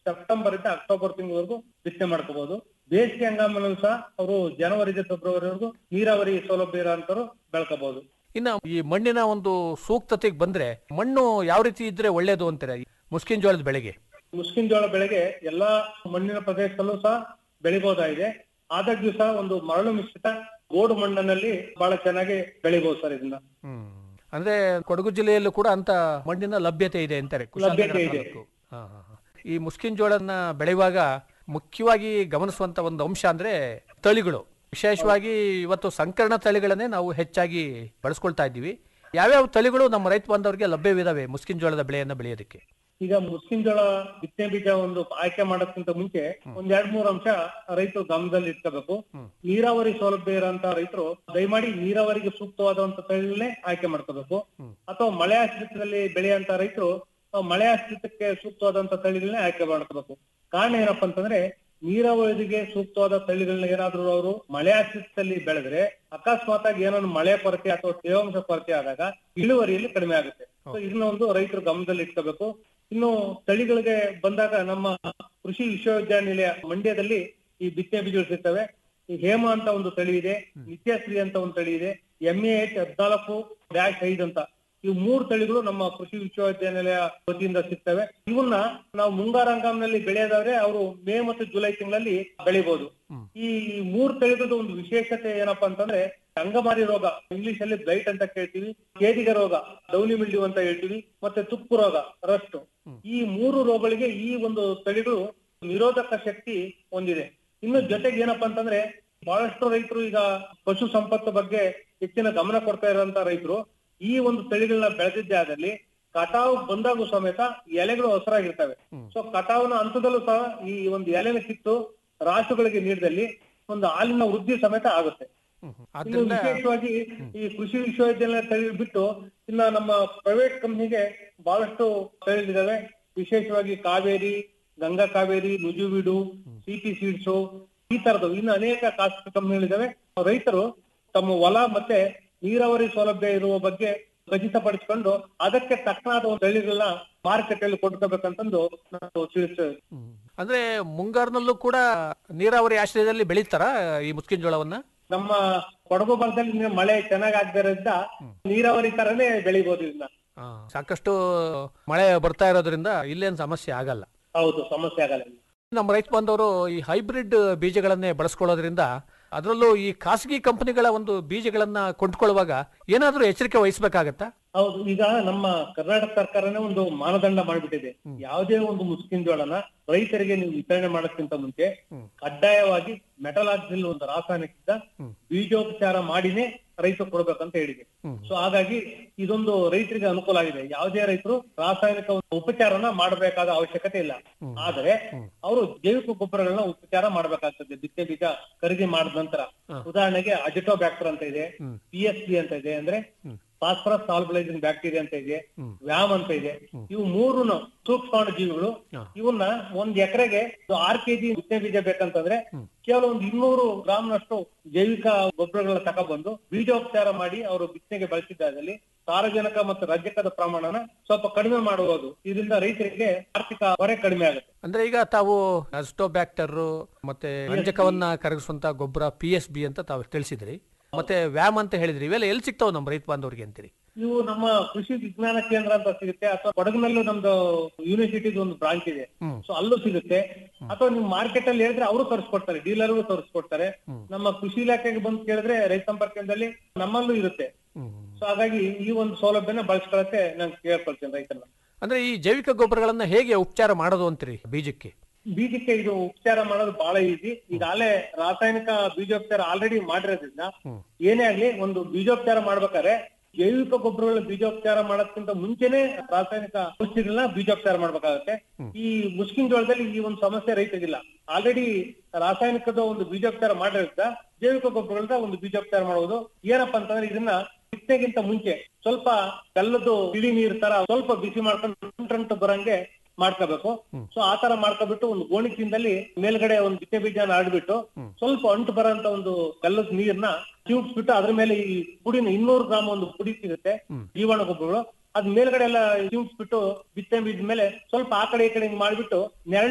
September ಇಂದ October ತಿಂಗಳವರೆಗೂ ಬಿತ್ತನೆ ಮಾಡ್ಕೋಬಹುದು ಬೇಸಿಗೆ ಹಂಗಾಮಲ್ಲೂ ಸಹ ಅವರು ಜನವರಿಂದ ಫೆಬ್ರವರಿವರೆಗೂ ನೀರಾವರಿ ಸೌಲಭ್ಯ ಇರೋಂಥವ್ರು ಬೆಳ್ಕೋಬಹುದು ಇನ್ನ ಈ ಮಣ್ಣಿನ ಒಂದು ಸೂಕ್ತತೆಗೆ ಬಂದ್ರೆ ಮಣ್ಣು ಯಾವ ರೀತಿ ಇದ್ರೆ ಒಳ್ಳೇದು ಅಂತಾರೆ ಈ ಮುಸ್ಕಿನ್ ಜೋಳದ ಬೆಳೆಗೆ ಮುಸ್ಕಿನ್ ಜೋಳ ಬೆಳೆಗೆ ಎಲ್ಲಾ ಮಣ್ಣಿನ ಪ್ರದೇಶದಲ್ಲೂ ಸಹ ಬೆಳಿಬಹುದಾಗಿದೆ ಆದಾಗ್ಯೂ ಸಹ ಒಂದು ಮರಳು ಮಿಶ್ರಿತ ಗೋಡು ಮಣ್ಣಿನಲ್ಲಿ ಬಹಳ ಚೆನ್ನಾಗಿ ಬೆಳಿಬಹುದು ಸರ್ ಇದನ್ನ ಹ್ಮ್ ಅಂದ್ರೆ ಕೊಡಗು ಜಿಲ್ಲೆಯಲ್ಲೂ ಕೂಡ ಅಂತ ಮಣ್ಣಿನ ಲಭ್ಯತೆ ಇದೆ ಅಂತಾರೆ ಕುಶಾಲನಗರ ಲಭ್ಯತೆ ಇದೆ. ತಾಲೂಕು. ಹಾ, ಹಾ, ಹಾ. ಈ ಮುಸ್ಕಿನ್ ಜೋಳನ ಬೆಳೆಯುವಾಗ ಮುಖ್ಯವಾಗಿ ಗಮನಿಸುವಂತ ಒಂದು ಅಂಶ ಅಂದ್ರೆ ತಳಿಗಳು ವಿಶೇಷವಾಗಿ ಇವತ್ತು ಸಂಕರಣ ತಳಿಗಳನ್ನೇ ನಾವು ಹೆಚ್ಚಾಗಿ ಬಳಸ್ಕೊಳ್ತಾ ಇದ್ದೀವಿ ಯಾವ್ಯಾವ ತಳಿಗಳು ನಮ್ಮ ರೈತ ಬಾಂಧವರಿಗೆ ಲಭ್ಯವಿದಾವೆ ಮುಸ್ಕಿನ್ ಜೋಳದ ಬೆಳೆಯನ್ನ ಬೆಳೆಯೋದಕ್ಕೆ ಈಗ ಮುಸ್ಕಿನ್ ಜೋಳ ಬಿತ್ತನೆ ಬೀಜ ಒಂದು ಆಯ್ಕೆ ಮಾಡೋದಕ್ಕಿಂತ ಮುಂಚೆ ಒಂದ್ ಎರಡ್ ಮೂರ್ ಅಂಶ ರೈತರು ಗಮನದಲ್ಲಿ ಇಟ್ಕೋಬೇಕು ನೀರಾವರಿ ಸೌಲಭ್ಯ ಇರೋಂತ ರೈತರು ದಯಮಾಡಿ ನೀರಾವರಿಗೆ ಸೂಕ್ತವಾದಂತ ತಳಿಗಳನ್ನೇ ಆಯ್ಕೆ ಮಾಡ್ಕೋಬೇಕು ಅಥವಾ ಮಳೆ ಆಶ್ರಿತದಲ್ಲಿ ಬೆಳೆಯುವಂತ ರೈತರು ಆ ಮಳೆ ಆಶ್ರಿತಕ್ಕೆ ಸೂಕ್ತವಾದಂತ ತಳಿಗಳನ್ನೇ ಆಯ್ಕೆ ಮಾಡ್ಕೋಬೇಕು ಕಾರಣ ಏನಪ್ಪಾ ಅಂತಂದ್ರೆ ನೀರಾವರಿಗೆ ಸೂಕ್ತವಾದ ತಳಿಗಳನ್ನ ಏನಾದ್ರೂ ಅವರು ಮಳೆ ಆಶ್ರಿತದಲ್ಲಿ ಬೆಳೆದ್ರೆ ಅಕಸ್ಮಾತ್ ಆಗಿ ಏನಾದ್ರು ಮಳೆ ಕೊರತೆ ಅಥವಾ ತೇವಾಂಶ ಕೊರತೆ ಆದಾಗ ಇಳುವರಿಯಲ್ಲಿ ಕಡಿಮೆ ಆಗುತ್ತೆ ಸೊ ಇದನ್ನ ಒಂದು ರೈತರು ಗಮನದಲ್ಲಿ ಇಟ್ಕೋಬೇಕು ಇನ್ನು ತಳಿಗಳಿಗೆ ಬಂದಾಗ ನಮ್ಮ ಕೃಷಿ ವಿಶ್ವವಿದ್ಯಾನಿಲಯ ಮಂಡ್ಯದಲ್ಲಿ ಈ ಬಿತ್ತನೆ ಬೀಜಗಳು ಸಿಗ್ತವೆ ಈ ಹೇಮ ಅಂತ ಒಂದು ತಳಿ ಇದೆ ನಿತ್ಯಶ್ರೀ ಅಂತ ಒಂದು ತಳಿ ಇದೆ ಎಂ ಎ ಎಚ್ ಹದ್ನಾಲ್ಕು ಡ್ಯಾಶ್ ಐದು ಅಂತ ಇವು ಮೂರು ತಳಿಗಳು ನಮ್ಮ ಕೃಷಿ ವಿಶ್ವವಿದ್ಯಾನಿಲಯ ವತಿಯಿಂದ ಸಿಗ್ತವೆ ಇವನ್ನ ನಾವು ಮುಂಗಾರು ಹಂಗಾಮಿನಲ್ಲಿ ಬೆಳೆಯೋದಾದ್ರೆ ಅವರು ಮೇ ಮತ್ತು ಜುಲೈ ತಿಂಗಳಲ್ಲಿ ಬೆಳಿಬಹುದು ಈ ಮೂರು ತಳಿಗಳದ್ದು ಒಂದು ವಿಶೇಷತೆ ಏನಪ್ಪಾ ಅಂತಂದ್ರೆ ಅಂಗಮಾರಿ ರೋಗ ಇಂಗ್ಲಿಷ್ ಅಲ್ಲಿ ಬ್ಲೈಟ್ ಅಂತ ಕೇಳ್ತೀವಿ ಕೇದಿಗ ರೋಗ ಡೌನಿ ಮಿಲ್ಡ್ಯೂ ಅಂತ ಹೇಳ್ತೀವಿ ಮತ್ತೆ ತುಕ್ಕು ರೋಗ ರಸ್ಟ್ ಈ ಮೂರು ರೋಗಗಳಿಗೆ ಈ ಒಂದು ತಳಿಗಳು ನಿರೋಧಕ ಶಕ್ತಿ ಹೊಂದಿದೆ ಇನ್ನು ಜೊತೆಗೆ ಏನಪ್ಪಾ ಅಂತಂದ್ರೆ ಬಹಳಷ್ಟು ರೈತರು ಈಗ ಪಶು ಸಂಪತ್ತು ಬಗ್ಗೆ ಹೆಚ್ಚಿನ ಗಮನ ಕೊಡ್ತಾ ಇರುವಂತ ರೈತರು ಈ ಒಂದು ತಳಿಗಳನ್ನ ಬೆಳೆದಿದ್ದೇ ಆದಲ್ಲಿ ಕಟಾವು ಬಂದಾಗೂ ಸಮೇತ ಎಲೆಗಳು ಹಸಿರಾಗಿರ್ತವೆ ಸೊ ಕಟಾವಿನ ಹಂತದಲ್ಲೂ ಸಹ ಈ ಒಂದು ಎಲೆನ ಕಿತ್ತು ರಾಸುಗಳಿಗೆ ನೀಡಿದಲ್ಲಿ ಒಂದು ಹಾಲಿನ ವೃದ್ಧಿ ಸಮೇತ ಆಗುತ್ತೆ ಇನ್ನು ಆದ್ರಿಂದ ವಿಶೇಷವಾಗಿ ಈ ಕೃಷಿ ವಿಶ್ವವಿದ್ಯಾಲಯ ತಳಿ ಬಿಟ್ಟು ಇನ್ನ ನಮ್ಮ ಪ್ರೈವೇಟ್ ಕಂಪ್ನಿಗೆ ಬಹಳಷ್ಟು ತಳಿಗಳಿದಾವೆ ವಿಶೇಷವಾಗಿ ಕಾವೇರಿ ಗಂಗಾ ಕಾವೇರಿ ನುಜುವಿಡು ಸಿಪಿ ಸೀಡ್ಸು ಈ ತರದ್ದು ಇನ್ನು ಅನೇಕ ಖಾಸಗಿ ಕಂಪನಿಗಳಿದಾವೆ ರೈತರು ತಮ್ಮ ಹೊಲ ಮತ್ತೆ ನೀರಾವರಿ ಸೌಲಭ್ಯ ಇರುವ ಬಗ್ಗೆ ಖಚಿತಪಡಿಸಿಕೊಂಡು ಅದಕ್ಕೆ ತಕ್ಕನಾದ ಒಂದು ತಳಿಗಳನ್ನ ಮಾರುಕಟ್ಟೆಯಲ್ಲಿ ಕೊಂಡ್ಕೋಬೇಕಂತಂದು ನಾವು ತಿಳಿಸ್ತೇವೆ ಹ್ಮ್. ಅಂದ್ರೆ ಮುಂಗಾರಿನಲ್ಲೂ ಕೂಡ ನೀರಾವರಿ ಆಶ್ರಯದಲ್ಲಿ ಬೆಳೀತಾರ ಈ ಮುಸ್ಕಿನ್ ಜೋಳವನ್ನ ನಮ್ಮ ಕೊಡಗು ಭಾಗದಲ್ಲಿ ಇನ್ನು ಮಳೆ ಚೆನ್ನಾಗ್ ಆಗದಿರೋದ್ರಿಂದ ನೀರಾವರಿ ತರನೇ ಬೆಳಿಬಹುದು ಇದನ್ನ ಆ, ಸಾಕಷ್ಟು ಮಳೆ ಬರ್ತಾ ಇರೋದ್ರಿಂದ ಇಲ್ಲೇನ್ ಸಮಸ್ಯೆ ಆಗಲ್ಲ ಹೌದು ಸಮಸ್ಯೆ ಆಗಲ್ಲ ಇಲ್ಲಿ. ನಮ್ಮ ರೈತ ಬಾಂಧವರು ಈ ಹೈಬ್ರಿಡ್ ಬೀಜಗಳನ್ನೇ ಬಳಸ್ಕೊಳ್ಳೋದ್ರಿಂದ ಅದರಲ್ಲೂ ಈ ಖಾಸಗಿ ಕಂಪನಿಗಳ ಒಂದು ಬೀಜಗಳನ್ನ ಕೊಂಡ್ಕೊಳ್ಳುವಾಗ ಏನಾದ್ರೂ ಎಚ್ಚರಿಕೆ ವಹಿಸ್ಬೇಕಾಗತ್ತಾ ಹೌದು ಈಗ ನಮ್ಮ ಕರ್ನಾಟಕ ಸರ್ಕಾರನೇ ಒಂದು ಮಾನದಂಡ ಮಾಡ್ಬಿಟ್ಟಿದೆ ಯಾವುದೇ ಒಂದು ಮುಸ್ಕಿನ್ ಜೋಳನ ರೈತರಿಗೆ ನೀವು ವಿತರಣೆ ಮಾಡೋಕ್ಕಿಂತ ಮುಂಚೆ ಕಡ್ಡಾಯವಾಗಿ ಮೆಟಲಾಕ್ಸಿಲ್ ಒಂದು ರಾಸಾಯನಿಕದಿಂದ ಬೀಜೋಪಚಾರ ಮಾಡಿನೇ ರೈತರು ಕೊಡ್ಬೇಕಂತ ಹೇಳಿದೆ ಸೊ ಹಾಗಾಗಿ ಇದೊಂದು ರೈತರಿಗೆ ಅನುಕೂಲ ಆಗಿದೆ ಯಾವುದೇ ರೈತರು ರಾಸಾಯನಿಕ ಒಂದು ಉಪಚಾರನ ಮಾಡಬೇಕಾದ ಅವಶ್ಯಕತೆ ಇಲ್ಲ ಆದ್ರೆ ಅವರು ಜೈವಿಕ ಗೊಬ್ಬರಗಳನ್ನ ಉಪಚಾರ ಮಾಡಬೇಕಾಗ್ತದೆ ಬಿತ್ತೆ ಬೀಜ ಖರೀದಿ ಮಾಡಿದ ನಂತರ ಉದಾಹರಣೆಗೆ ಅಜಿಟೋಬ್ಯಾಕ್ಟರ್ ಅಂತ ಇದೆ ಪಿ ಎಸ್ ಪಿ ಅಂತ ಇದೆ ಅಂದ್ರೆ ಫಾಸ್ಫರಸ್ ಸಾಲ್ಬಲೈಸಿಂಗ್ ಬ್ಯಾಕ್ಟೀರಿಯಾ ಅಂತ ಇದೆ ವ್ಯಾಮ್ ಅಂತ ಇದೆ ಇವು ಮೂರು ಸೂಕ್ಷ್ಮಾಣು ಜೀವಿಗಳು ಇವನ್ನ ಒಂದ್ ಎಕರೆಗೆ ಆರ್ ಕೆಜಿ ಬಿತ್ತನೆ ಬೀಜ ಬೇಕಂತಂದ್ರೆ ಕೇವಲ ಒಂದು ಇನ್ನೂರು ಗ್ರಾಮ್ನಷ್ಟು ಜೈವಿಕ ಗೊಬ್ಬರಗಳನ್ನ ತಗೊಬಂದು ಬೀಜೋಪಚಾರ ಮಾಡಿ ಅವರು ಬಿತ್ತನೆಗೆ ಬಳಸಿದ್ದಾದಲ್ಲಿ ಸಾರಜನಕ ಮತ್ತು ರಂಜಕದ ಪ್ರಮಾಣನ ಸ್ವಲ್ಪ ಕಡಿಮೆ ಮಾಡಬಹುದು ಇದರಿಂದ ರೈತರಿಗೆ ಆರ್ಥಿಕ ಹೊರೆ ಕಡಿಮೆ ಆಗುತ್ತೆ ಅಂದ್ರೆ ಈಗ ತಾವು ಅಸ್ಟೋಬ್ಯಾಕ್ಟರ್ ಮತ್ತೆ ರಂಜಕವನ್ನ ಕರಗಿಸುವಂತ ಗೊಬ್ಬರ ಪಿ ಎಸ್ ಬಿ ಅಂತ ತಾವು ತಿಳಿಸಿದ್ರಿ ಮತ್ತೆ ವ್ಯಾಮ್ ಅಂತ ಹೇಳಿದ್ರಿ ಇವೆಲ್ಲ ಎಲ್ಲಿ ಸಿಗ್ತಾವ ನಮ್ಮ ರೈತ ಬಾಂಧವರಿಗೆ ಅಂತೀರಿ ಇವು ನಮ್ಮ ಕೃಷಿ ವಿಜ್ಞಾನ ಕೇಂದ್ರ ಅಂತ ಸಿಗುತ್ತೆ ಅಥವಾ ಕೊಡಗಿನಲ್ಲೂ ನಮ್ದು ಯೂನಿವರ್ಸಿಟಿದು ಒಂದು ಬ್ರಾಂಚ್ ಇದೆ ಸೊ ಅಲ್ಲೂ ಸಿಗುತ್ತೆ ಅಥವಾ ನೀವು ಮಾರ್ಕೆಟ್ ಅಲ್ಲಿ ಹೇಳಿದ್ರೆ ಅವರು ತರಿಸ್ಕೊಡ್ತಾರೆ ಡೀಲರ್ಗೂ ತರಿಸ್ಕೊಡ್ತಾರೆ ನಮ್ಮ ಕೃಷಿ ಇಲಾಖೆಗೆ ಬಂದು ಕೇಳಿದ್ರೆ ರೈತ ಸಂಪರ್ಕ ಕೇಂದ್ರದಲ್ಲಿ ನಮ್ಮಲ್ಲೂ ಇರುತ್ತೆ ಸೊ ಹಾಗಾಗಿ ಈ ಒಂದು ಸೌಲಭ್ಯನ ಬಳಸ್ಕೊಳಕ್ಕೆ ನಾನು ಕೇಳ್ಕೊಳ್ತೇನೆ ರೈತರನ್ನ ಅಂದ್ರೆ ಈ ಜೈವಿಕ ಗೊಬ್ಬರಗಳನ್ನ ಹೇಗೆ ಉಪಚಾರ ಮಾಡೋದು ಅಂತೀರಿ ಬೀಜಕ್ಕೆ ಬೀಜಕ್ಕೆ ಇದು ಉಪಚಾರ ಮಾಡೋದು ಬಹಳ ಈಸಿ ಈಗಾಗಲೇ ರಾಸಾಯನಿಕ ಬೀಜೋಪಚಾರ ಆಲ್ರೆಡಿ ಮಾಡಿರೋದ್ರಿಂದ ಏನೇ ಆಗ್ಲಿ ಒಂದು ಬೀಜೋಪಚಾರ ಮಾಡ್ಬೇಕಾದ್ರೆ ಜೈವಿಕ ಗೊಬ್ಬರಗಳ ಬೀಜೋಪಚಾರ ಮಾಡೋದಕ್ಕಿಂತ ಮುಂಚೆನೆ ರಾಸಾಯನಿಕ ಔಷಧಿಗಳನ್ನ ಬೀಜೋಪಚಾರ ಮಾಡ್ಬೇಕಾಗತ್ತೆ ಈ ಮುಸ್ಕಿನ್ ಜೋಳದಲ್ಲಿ ಈ ಒಂದು ಸಮಸ್ಯೆ ರೈತರಿಗಿಲ್ಲ ಆಲ್ರೆಡಿ ರಾಸಾಯನಿಕದ ಒಂದು ಬೀಜೋಪಚಾರ ಮಾಡಿರೋದ್ರಿಂದ ಜೈವಿಕ ಗೊಬ್ಬರಗಳನ್ನ ಒಂದು ಬೀಜೋಪಚಾರ ಮಾಡುವುದು ಏನಪ್ಪಾ ಅಂತಂದ್ರೆ ಇದನ್ನ ಬಿತ್ತನೆಗಿಂತ ಮುಂಚೆ ಸ್ವಲ್ಪ ಬೆಲ್ಲದ್ದು ತಿಳಿ ನೀರ್ ತರ ಸ್ವಲ್ಪ ಬಿಸಿ ಮಾಡ್ಕೊಂಡು ಅಂಟಂಟು ಬರಂಗೆ ಮಾಡ್ಕೋಬೇಕು ಸೊ ಆ ತರ ಮಾಡ್ಕೊಬಿಟ್ಟು ಒಂದು ಗೋಣಿಚೀಲದಲ್ಲಿ ಮೇಲ್ಗಡೆ ಒಂದು ಬಿತ್ತೆ ಬೀಜನ ಆಡ್ಬಿಟ್ಟು ಸ್ವಲ್ಪ ಅಂಟು ಬರೋಂತ ಒಂದು ಬೆಲ್ಲದ ನೀರ್ನ ಚಿವುಟ್ಸ್ಬಿಟ್ಟು ಅದ್ರ ಮೇಲೆ ಈ ಪುಡಿನ ಇನ್ನೂರು ಗ್ರಾಮ್ ಒಂದು ಪುಡಿ ಸಿಗುತ್ತೆ ಜೀವಾಣು ಗೊಬ್ಬರಗಳು ಅದ್ ಮೇಲ್ಗಡೆ ಎಲ್ಲ ಚಿವುಟ್ಸ್ಬಿಟ್ಟು ಬಿತ್ತೆ ಬೀಜದ ಮೇಲೆ ಸ್ವಲ್ಪ ಆ ಕಡೆ ಈ ಕಡೆ ಹಿಂಗ್ ಮಾಡ್ಬಿಟ್ಟು ನೆರಳು